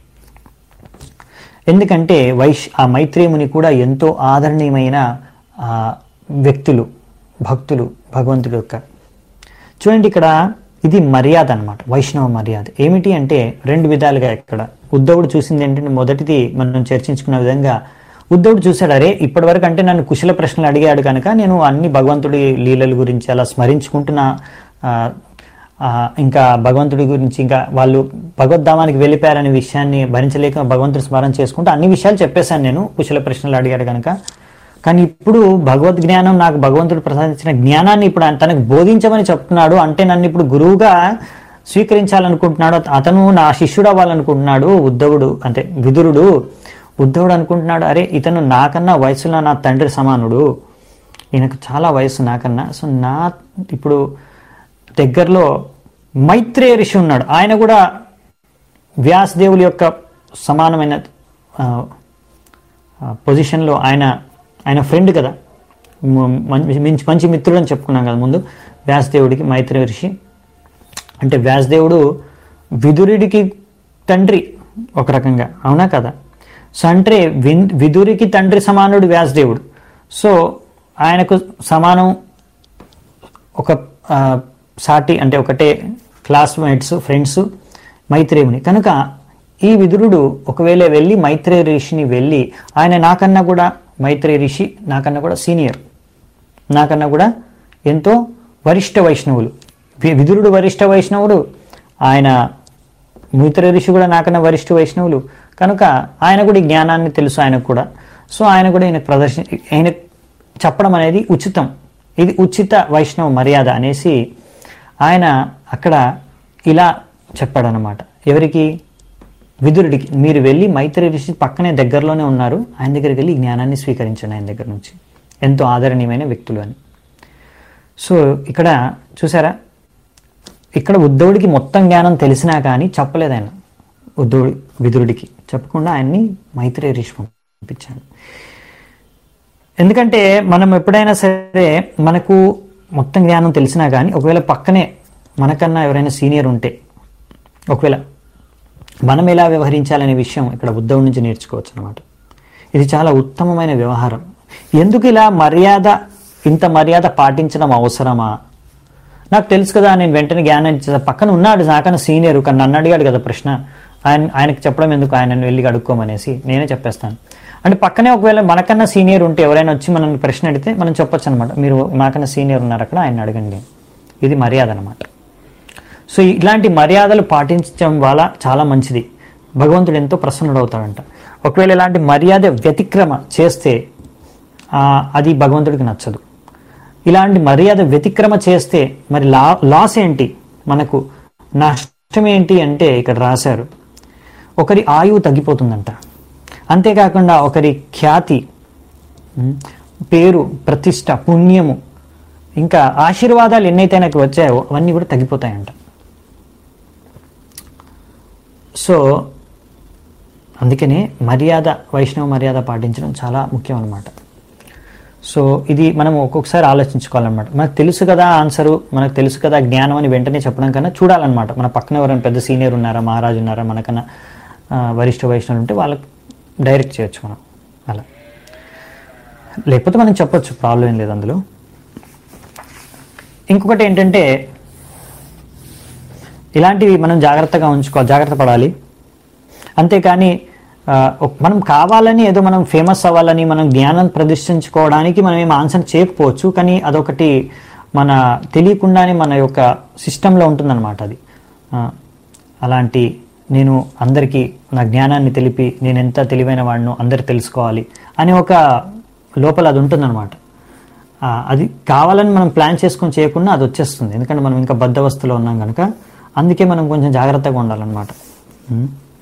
ఎందుకంటే వైశ్ ఆ మైత్రేయముని కూడా ఎంతో ఆదరణీయమైన ఆ, వ్యక్తులు భక్తులు భగవంతుడి యొక్క చూడండి ఇక్కడ ఇది మర్యాద అన్నమాట వైష్ణవ మర్యాద ఏమిటి అంటే రెండు విధాలుగా ఇక్కడ ఉద్ధవుడు చూసింది ఏంటంటే మొదటిది మనం చర్చించుకున్న విధంగా ఉద్ధవుడు చూశాడు అరే ఇప్పటివరకు అంటే నన్ను కుశల ప్రశ్నలు అడిగాడు కనుక నేను అన్ని భగవంతుడి లీలల గురించి అలా స్మరించుకుంటున్నా ఆ, ఆ, ఇంకా భగవంతుడి గురించి ఇంకా వాళ్ళు భగవద్ధామానికి వెళ్ళిపోయారనే విషయాన్ని భరించలేక భగవంతుడి స్మరణ చేసుకుంటూ అన్ని విషయాలు చెప్పేశాను నేను కుశల ప్రశ్నలు అడిగాడు కనుక కానీ ఇప్పుడు భగవద్ జ్ఞానం నాకు భగవంతుడు ప్రసాదించిన జ్ఞానాన్ని ఇప్పుడు ఆయన తనకు బోధించమని చెప్తున్నాడు అంటే నన్ను ఇప్పుడు గురువుగా స్వీకరించాలనుకుంటున్నాడు అత- అతను నా శిష్యుడు అవ్వాలనుకుంటున్నాడు ఉద్ధవుడు అంటే విదురుడు ఉద్ధవుడు అనుకుంటున్నాడు అరే ఇతను నాకన్నా వయసులో నా తండ్రి సమానుడు ఈయనకు చాలా వయసు నాకన్నా సో నా ఇప్పుడు దగ్గరలో మైత్రేయ ఋషి ఉన్నాడు ఆయన కూడా వ్యాసదేవుల యొక్క సమానమైన ఆ, ఆ, పొజిషన్లో ఆయన ఆయన ఫ్రెండ్ కదా మ- మంచి మంచి- మంచి మిత్రుడు అని చెప్పుకున్నాం కదా ముందు వ్యాసదేవుడికి మైత్రేయ ఋషి అంటే వ్యాసదేవుడు విదురుడికి తండ్రి ఒక రకంగా అవునా కదా సో అంటే విన్- విదురికి తండ్రి సమానుడు వ్యాసదేవుడు సో ఆయనకు సమానం ఒక ఆ, సాటి అంటే ఒకటే క్లాస్మేట్స్ ఫ్రెండ్స్ మైత్రేయుని కనుక ఈ విదురుడు ఒకవేళ వెళ్ళి మైత్రేయ ఋషిని వెళ్ళి ఆయన నాకన్నా కూడా మైత్రేయ ఋషి నాకన్నా కూడా సీనియర్ నాకన్నా కూడా ఎంతో వరిష్ఠ వైష్ణవులు వి- విదురుడు వరిష్ఠ వైష్ణవుడు ఆయన మిత్ర ఋషి కూడా నాకన్నా వరిష్ఠ వైష్ణవులు కనుక ఆయన కూడా ఈ జ్ఞానాన్ని తెలుసు ఆయనకు కూడా సో ఆయన కూడా ఈయన ప్రదర్శన ఆయన చెప్పడం అనేది ఉచితం ఇది ఉచిత వైష్ణవ మర్యాద అనేసి ఆయన అక్కడ ఇలా చెప్పాడనమాట ఎవరికి విదురుడికి మీరు వెళ్ళి మైత్రి ఋషి పక్కనే దగ్గరలోనే ఉన్నారు ఆయన దగ్గరికి వెళ్ళి ఈ జ్ఞానాన్ని స్వీకరించండి ఆయన దగ్గర నుంచి ఎంతో ఆదరణీయమైన వ్యక్తులు అని సో ఇక్కడ చూసారా ఇక్కడ ఉద్ధవుడికి మొత్తం జ్ఞానం తెలిసినా కానీ చెప్పలేదు ఆయన ఉద్ధవుడి విదురుడికి చెప్పకుండా ఆయన్ని మైత్రేయ ఋషి పంపించాడు ఎందుకంటే మనం ఎప్పుడైనా సరే మనకు మొత్తం జ్ఞానం తెలిసినా కానీ ఒకవేళ పక్కనే మనకన్నా ఎవరైనా సీనియర్ ఉంటే ఒకవేళ మనం ఎలా వ్యవహరించాలనే విషయం ఇక్కడ ఉద్ధవ్ నుంచి నేర్చుకోవచ్చు అనమాట ఇది చాలా ఉత్తమమైన వ్యవహారం ఎందుకు ఇలా మర్యాద ఇంత మర్యాద పాటించడం అవసరమా నాకు తెలుసు కదా నేను వెంటనే జ్ఞానం ఇచ్చేసా పక్కన ఉన్నాడు నాకన్నా సీనియర్ కానీ నన్ను అడిగాడు కదా ప్రశ్న ఆయన ఆయనకి చెప్పడం ఎందుకు ఆయన వెళ్ళి అడుక్కోమనేసి నేనే చెప్పేస్తాను అంటే పక్కనే ఒకవేళ మనకన్నా సీనియర్ ఉంటే ఎవరైనా వచ్చి మనల్ని ప్రశ్న అడిగితే మనం చెప్పొచ్చు అనమాట మీరు మాకన్నా సీనియర్ ఉన్నారు అక్కడ ఆయన అడగండి ఇది మర్యాద అనమాట సో ఇలాంటి మర్యాదలు పాటించడం వల్ల చాలా మంచిది భగవంతుడు ఎంతో ప్రసన్నుడవుతాడంట ఒకవేళ ఇలాంటి మర్యాద వ్యతిక్రమ చేస్తే ఆ, అది భగవంతుడికి నచ్చదు ఇలాంటి మర్యాద వ్యతిక్రమ చేస్తే మరి లా లాస్ ఏంటి మనకు నష్టం ఏంటి అంటే ఇక్కడ రాశారు ఒకరి ఆయువు తగ్గిపోతుందంట అంతేకాకుండా ఒకరి ఖ్యాతి ఉమ్, పేరు ప్రతిష్ట పుణ్యము ఇంకా ఆశీర్వాదాలు ఎన్నైతే నాకు వచ్చాయో అవన్నీ కూడా తగ్గిపోతాయంట సో అందుకనే మర్యాద వైష్ణవ మర్యాద పాటించడం చాలా ముఖ్యం అన్నమాట సో ఇది మనం ఒక్కొక్కసారి ఆలోచించుకోవాలన్నమాట మనకు తెలుసు కదా ఆన్సరు మనకు తెలుసు కదా జ్ఞానం అని వెంటనే చెప్పడం కన్నా చూడాలన్నమాట మన పక్కన ఎవరైనా పెద్ద సీనియర్ ఉన్నారా మహారాజు ఉన్నారా మనకన్నా ఆ, వరిష్ఠ వైష్ణవులు ఉంటే వాళ్ళకి డైరెక్ట్ చేయొచ్చు మనం అలా లేకపోతే మనం చెప్పొచ్చు ప్రాబ్లం ఏం లేదు అందులో ఇంకొకటి ఏంటంటే ఇలాంటివి మనం జాగ్రత్తగా ఉంచుకోవాలి జాగ్రత్త పడాలి అంతేకాని ఆ, ఒక- మనం కావాలని ఏదో మనం ఫేమస్ అవ్వాలని మనం జ్ఞానం ప్రదర్శించుకోవడానికి మనం ఏం ఆన్సర్ చేయకపోవచ్చు కానీ అదొకటి మన తెలియకుండానే మన యొక్క సిస్టంలో ఉంటుందన్నమాట అది ఆ, అలాంటి నేను అందరికీ నా జ్ఞానాన్ని తెలిపి నేను ఎంత తెలివైన వాడినో అందరు తెలుసుకోవాలి అని ఒక లోపల అది ఉంటుందన్నమాట ఆ, అది కావాలని మనం ప్లాన్ చేసుకొని చేయకుండా అది వచ్చేస్తుంది ఎందుకంటే మనం ఇంకా బద్దవస్థలో ఉన్నాం కనుక అందుకే మనం కొంచెం జాగ్రత్తగా ఉండాలన్నమాట ఉం.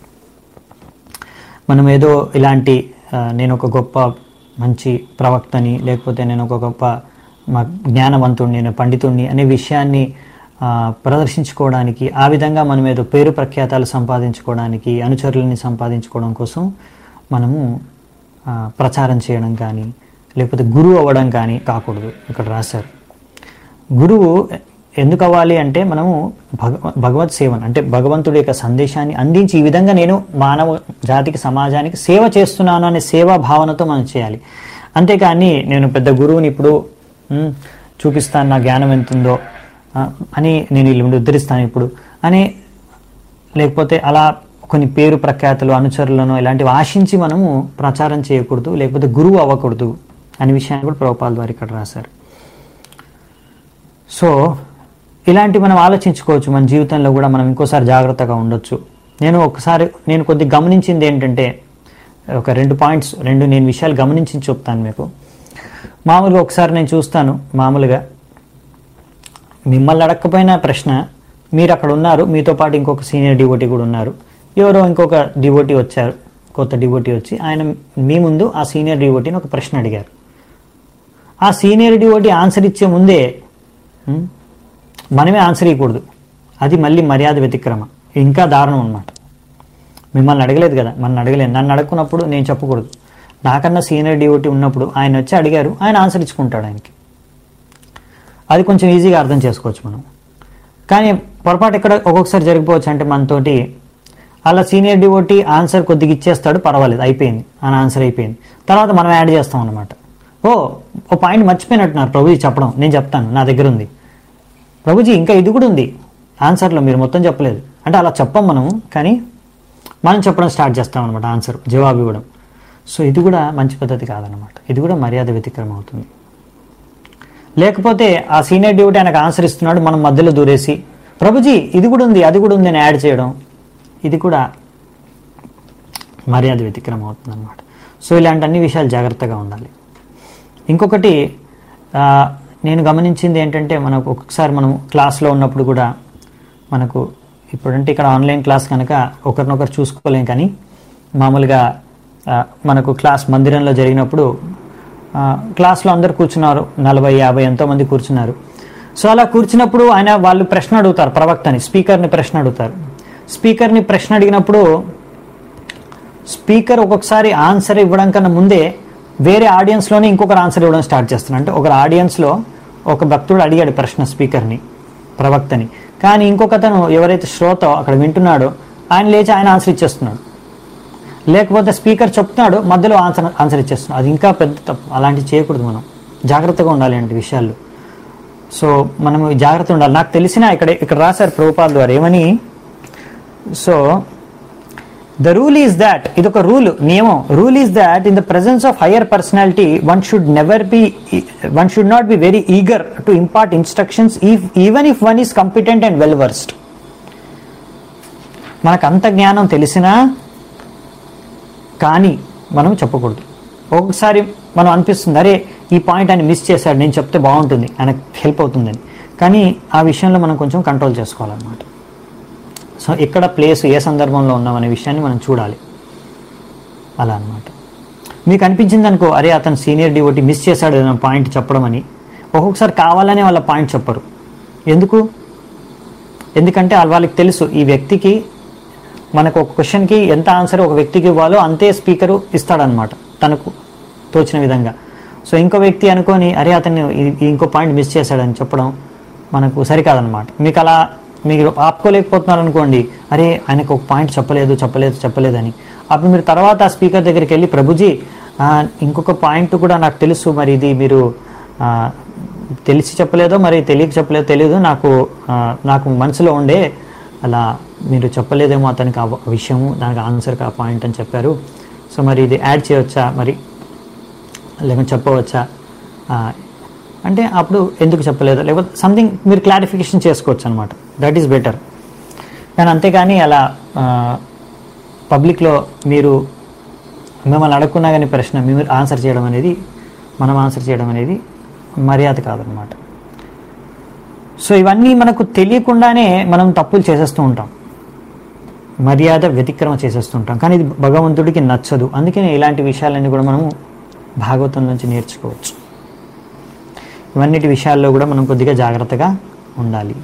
మనం ఏదో ఇలాంటి ఆ, నేను ఒక గొప్ప మంచి ప్రవక్తని లేకపోతే నేను ఒక గొప్ప మా జ్ఞానవంతుడిని నేను పండితుడిని అనే విషయాన్ని ఆ, ప్రదర్శించుకోవడానికి ఆ విధంగా మనం ఏదో పేరు ప్రఖ్యాతాలు సంపాదించుకోవడానికి అనుచరులని సంపాదించుకోవడం కోసం మనము ఆ, ప్రచారం చేయడం కానీ లేకపోతే గురువు అవ్వడం కానీ కాకూడదు ఇక్కడ రాశారు గురువు ఎందుకు అవ్వాలి అంటే మనము భగ భగవత్ సేవను అంటే భగవంతుడి యొక్క సందేశాన్ని అందించి ఈ విధంగా నేను మానవ జాతికి సమాజానికి సేవ చేస్తున్నాను అనే సేవా భావనతో మనం చేయాలి అంతేకాని నేను పెద్ద గురువుని ఇప్పుడు ఉమ్, చూపిస్తాను నా జ్ఞానం ఎంతుందో ఆ, అని నేను వీళ్ళు ఉద్ధరిస్తాను ఇప్పుడు అని లేకపోతే అలా కొన్ని పేరు ప్రఖ్యాతులు అనుచరులను ఇలాంటివి ఆశించి మనము ప్రచారం చేయకూడదు లేకపోతే గురువు అవ్వకూడదు అనే విషయాన్ని కూడా ప్రభుపాల ద్వారా ఇక్కడ రాశారు సో ఇలాంటి మనం ఆలోచించుకోవచ్చు మన జీవితంలో కూడా మనం ఇంకోసారి జాగ్రత్తగా ఉండొచ్చు నేను ఒకసారి నేను కొద్ది గమనించింది ఏంటంటే ఒక రెండు పాయింట్స్ రెండు నేను విషయాలు గమనించి చెప్తాను మీకు మామూలుగా ఒకసారి నేను చూస్తాను మామూలుగా మిమ్మల్ని అడగకపోయిన ప్రశ్న మీరు అక్కడ ఉన్నారు మీతో పాటు ఇంకొక సీనియర్ డివోటీ కూడా ఉన్నారు ఎవరో ఇంకొక డివోటీ వచ్చారు కొత్త డివోటీ వచ్చి ఆయన మీ ముందు ఆ సీనియర్ డివోటీని ఒక ప్రశ్న అడిగారు ఆ సీనియర్ డివోటీ ఆన్సర్ ఇచ్చే ముందే ఉం, మనమే ఆన్సర్ ఇవ్వకూడదు అది మళ్ళీ మర్యాద వ్యతిక్రమ ఇంకా దారుణం అనమాట మిమ్మల్ని అడగలేదు కదా మన అడగలేదు నన్ను అడుగుకున్నప్పుడు నేను చెప్పకూడదు నాకన్నా సీనియర్ డివోటీ ఉన్నప్పుడు ఆయన వచ్చి అడిగారు ఆయన ఆన్సర్ ఇచ్చుకుంటాడు ఆయనకి అది కొంచెం ఈజీగా అర్థం చేసుకోవచ్చు మనం కానీ పొరపాటు ఎక్కడ ఒక్కొక్కసారి జరిగిపోవచ్చు అంటే మనతోటి అలా సీనియర్ డివోటీ ఆన్సర్ కొద్దిగా ఇచ్చేస్తాడు పర్వాలేదు అయిపోయింది ఆయన ఆన్సర్ అయిపోయింది తర్వాత మనం యాడ్ చేస్తాం అనమాట ఓ ఓ పాయింట్ మర్చిపోయినట్టున్నారు ప్రభుజీ చెప్పడం నేను చెప్తాను నా దగ్గర ఉంది ప్రభుజీ ఇంకా ఇది కూడా ఉంది ఆన్సర్లో మీరు మొత్తం చెప్పలేదు అంటే అలా చెప్పం మనము కానీ మనం చెప్పడం స్టార్ట్ చేస్తాం అనమాట ఆన్సర్ జవాబు ఇవ్వడం సో ఇది కూడా మంచి పద్ధతి కాదనమాట ఇది కూడా మర్యాద వ్యతిక్రమం అవుతుంది లేకపోతే ఆ సీనియర్ డ్యూటీ ఆయనకు ఆన్సర్ ఇస్తున్నాడు మనం మధ్యలో దూరేసి ప్రభుజీ ఇది కూడా ఉంది అది కూడా ఉంది అని యాడ్ చేయడం ఇది కూడా మర్యాద వ్యతిక్రమం అవుతుంది అనమాట సో ఇలాంటి అన్ని విషయాలు జాగ్రత్తగా ఉండాలి ఇంకొకటి ఆ, నేను గమనించింది ఏంటంటే మనకు ఒక్కొక్కసారి మనం క్లాస్లో ఉన్నప్పుడు కూడా మనకు ఇప్పుడంటే ఇక్కడ ఆన్లైన్ క్లాస్ కనుక ఒకరినొకరు చూసుకోలేం కానీ మామూలుగా ఆ, మనకు క్లాస్ మందిరంలో జరిగినప్పుడు ఆ, క్లాస్లో అందరు కూర్చున్నారు నలభై యాభై ఎంతో మంది కూర్చున్నారు సో అలా కూర్చున్నప్పుడు ఆయన వాళ్ళు ప్రశ్న అడుగుతారు ప్రవక్తని స్పీకర్ని ప్రశ్న అడుగుతారు స్పీకర్ని ప్రశ్న అడిగినప్పుడు స్పీకర్ ఒక్కొక్కసారి ఆన్సర్ ఇవ్వడం కన్నా ముందే వేరే ఆడియన్స్లోనే ఇంకొకరు ఆన్సర్ ఇవ్వడం స్టార్ట్ చేస్తున్నారు అంటే ఒక ఆడియన్స్లో ఒక భక్తుడు అడిగాడు ప్రశ్న స్పీకర్ని ప్రవక్తని కానీ ఇంకొక అతను ఎవరైతే శ్రోత అక్కడ వింటున్నాడో ఆయన లేచి ఆయన ఆన్సర్ ఇచ్చేస్తున్నాడు లేకపోతే స్పీకర్ చెప్తున్నాడు మధ్యలో ఆన్సర్ ఆన్సర్ ఇచ్చేస్తున్నాడు అది ఇంకా పెద్ద తప్పు అలాంటివి చేయకూడదు మనం జాగ్రత్తగా ఉండాలి అంటే విషయాల్లో సో మనం జాగ్రత్త ఉండాలి నాకు తెలిసిన ఇక్కడ ఇక్కడ రాశారు ప్రభుపాల్ ద్వారా ఏమని so the rule is that ఇది ఒక రూల్ నియమం rule is that in the presence of higher personality one should never be one should not be very eager to impart instructions even if one is competent and well versed మనకు అంత జ్ఞానం తెలిసినా కానీ మనం చెప్పకూడదు ఒక్కొక్కసారి మనం అనిపిస్తుంది అరే ఈ పాయింట్ ఆయన మిస్ చేశాడు నేను చెప్తే బాగుంటుంది ఆయనకు హెల్ప్ అవుతుందని కానీ ఆ విషయంలో మనం కొంచెం కంట్రోల్ చేసుకోవాలన్నమాట సో ఎక్కడ ప్లేస్ ఏ సందర్భంలో ఉన్నాం అనే విషయాన్ని మనం చూడాలి అలా అన్నమాట మీకు అనిపించింది అనుకో అరే అతను సీనియర్ డివోటీ మిస్ చేశాడు ఏదైనా పాయింట్ చెప్పడం అని ఒక్కొక్కసారి కావాలనే వాళ్ళ పాయింట్ చెప్పరు ఎందుకు ఎందుకంటే వాళ్ళ- వాళ్ళకి తెలుసు ఈ వ్యక్తికి మనకు ఒక క్వశ్చన్కి ఎంత ఆన్సర్ ఒక వ్యక్తికి ఇవ్వాలో అంతే స్పీకరు ఇస్తాడనమాట తనకు తోచిన విధంగా సో ఇంకో వ్యక్తి అనుకొని అరే అతన్ని ఈ- ఈ ఇంకో పాయింట్ మిస్ చేశాడని చెప్పడం మనకు సరికాదనమాట మీకు అలా మీరు ఆపుకోలేకపోతున్నారు అనుకోండి అరే ఆయనకు ఒక పాయింట్ చెప్పలేదు చెప్పలేదు చెప్పలేదని అప్పుడు మీరు తర్వాత ఆ స్పీకర్ దగ్గరికి వెళ్ళి ప్రభుజీ ఆ, ఇంకొక పాయింట్ కూడా నాకు తెలుసు మరి ఇది మీరు ఆ, తెలిసి చెప్పలేదో మరి తెలియక చెప్పలేదో తెలియదు నాకు ఆ, నాకు మనసులో ఉండే అలా మీరు చెప్పలేదేమో అతనికి ఆ విషయము దానికి ఆన్సర్కి ఆ పాయింట్ అని చెప్పారు సో మరి ఇది యాడ్ చేయవచ్చా మరి లేకపోతే చెప్పవచ్చా ఆ, అంటే అప్పుడు ఎందుకు చెప్పలేదు లేకపోతే సంథింగ్ మీరు క్లారిఫికేషన్ చేసుకోవచ్చు అనమాట దట్ ఈస్ బెటర్ కానీ అంతేగాని అలా పబ్లిక్లో మీరు మిమ్మల్ని అడగకున్నా కానీ ప్రశ్న మీరు ఆన్సర్ చేయడం అనేది మనం ఆన్సర్ చేయడం అనేది మర్యాద కాదనమాట సో ఇవన్నీ మనకు తెలియకుండానే మనం తప్పులు చేసేస్తూ ఉంటాం మర్యాద వ్యతిక్రమ చేసేస్తూ ఉంటాం కానీ ఇది భగవంతుడికి నచ్చదు అందుకనే ఇలాంటి విషయాలన్నీ కూడా మనము భాగవతం నుంచి నేర్చుకోవచ్చు ఇవన్నిటి విషయాల్లో కూడా మనం కొద్దిగా జాగ్రత్తగా ఉండాలి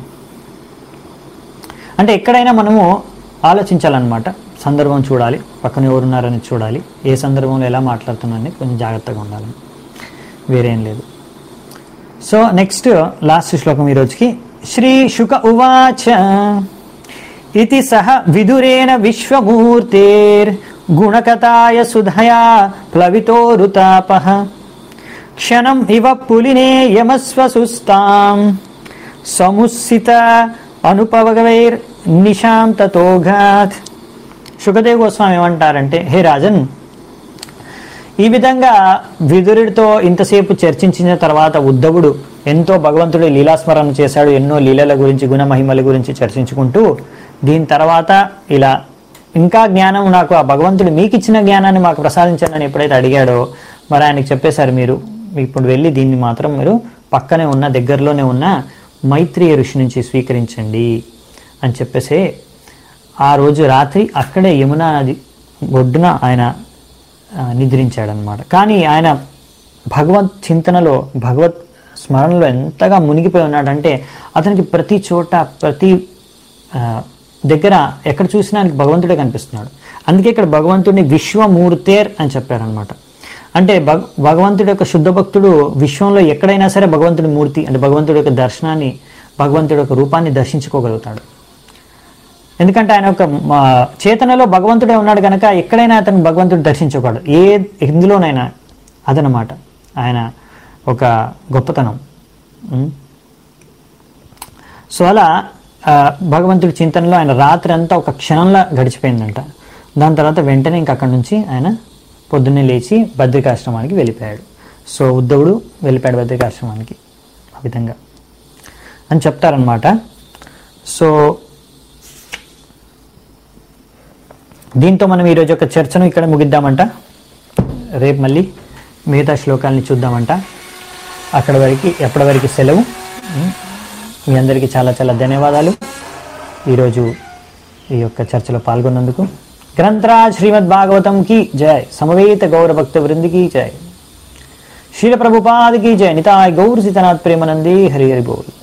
అంటే ఎక్కడైనా మనము ఆలోచించాలన్నమాట సందర్భం చూడాలి పక్కన ఎవరున్నారని చూడాలి ఏ సందర్భంలో ఎలా మాట్లాడుతున్నారని కొంచెం జాగ్రత్తగా ఉండాలి వేరేం లేదు సో నెక్స్ట్ లాస్ట్ శ్లోకం ఈరోజుకి శ్రీ శుక ఉవాచ ఇది సహ విదురేణ విశ్వమూర్తేర్ గుణకథాయ సుధయా ప్లవితోరుతాప క్షణం ఇవ పులినే యమస్వసుస్తాం సముసిత అనుపవగవైర్ నిశాంతతోఘాత్ సుఖదేవ్ గోస్వామి ఏమంటారంటే హే రాజన్ ఈ విధంగా విదురుడితో ఇంతసేపు చర్చించిన తర్వాత ఉద్ధవుడు ఎంతో భగవంతుడి లీలాస్మరణ చేశాడు ఎన్నో లీలల గురించి గుణ మహిమల గురించి చర్చించుకుంటూ దీని తర్వాత ఇలా ఇంకా జ్ఞానం నాకు ఆ భగవంతుడు మీకు ఇచ్చిన జ్ఞానాన్ని మాకు ప్రసాదించండి అని ఎప్పుడైతే అడిగాడో మరి ఆయనకి చెప్పేశారు మీరు ఇప్పుడు వెళ్ళి దీన్ని మాత్రం మీరు పక్కనే ఉన్న దగ్గరలోనే ఉన్న మైత్రేయ ఋషి నుంచి స్వీకరించండి అని చెప్పేసి ఆ రోజు రాత్రి అక్కడే యమునా నది ఒడ్డున ఆయన ఆ, నిద్రించాడనమాట కానీ ఆయన భగవత్ చింతనలో భగవత్ స్మరణలో ఎంతగా మునిగిపోయి ఉన్నాడంటే అతనికి ప్రతి చోట ప్రతి ఆ, దగ్గర ఎక్కడ చూసినా ఆయనకి భగవంతుడే కనిపిస్తున్నాడు అందుకే ఇక్కడ భగవంతుడిని విశ్వమూర్తేర్ అని చెప్పారనమాట అంటే భగ భగవంతుడి యొక్క శుద్ధ భక్తుడు విశ్వంలో ఎక్కడైనా సరే భగవంతుడి మూర్తి అంటే భగవంతుడి యొక్క దర్శనాన్ని భగవంతుడి యొక్క రూపాన్ని దర్శించుకోగలుగుతాడు ఎందుకంటే ఆయన ఒక మా, చేతనలో భగవంతుడే ఉన్నాడు కనుక ఎక్కడైనా అతను భగవంతుడు దర్శించకూడదు ఏ ఎందులోనైనా అదనమాట ఆయన ఒక గొప్పతనం ఉం? సో అలా ఆ, భగవంతుడి చింతనలో ఆయన రాత్రి అంతా ఒక క్షణంలో గడిచిపోయిందంట దాని తర్వాత వెంటనే ఇంక అక్కడి నుంచి ఆయన పొద్దున్నే లేచి బద్రికాశ్రమానికి వెళ్ళిపోయాడు సో ఉద్ధవుడు వెళ్ళిపోయాడు బద్రికాశ్రమానికి ఆ విధంగా అని చెప్తారనమాట సో దీంతో మనం ఈరోజు యొక్క చర్చను ఇక్కడ ముగిద్దామంట రేపు మళ్ళీ మిగతా శ్లోకాలని చూద్దామంట అక్కడ వరకు ఎప్పటి వరకు సెలవు మీ అందరికీ చాలా చాలా ధన్యవాదాలు ఈరోజు ఈ యొక్క చర్చలో పాల్గొన్నందుకు గ్రంథరాజ్ శ్రీమద్ భాగవతం కి జయ సమవేత గౌర భక్త వృందికి జయ శీల ప్రభుపాద్ की जय निताय गौर सीतानाथ प्रेमानंदी हरि हरि बोल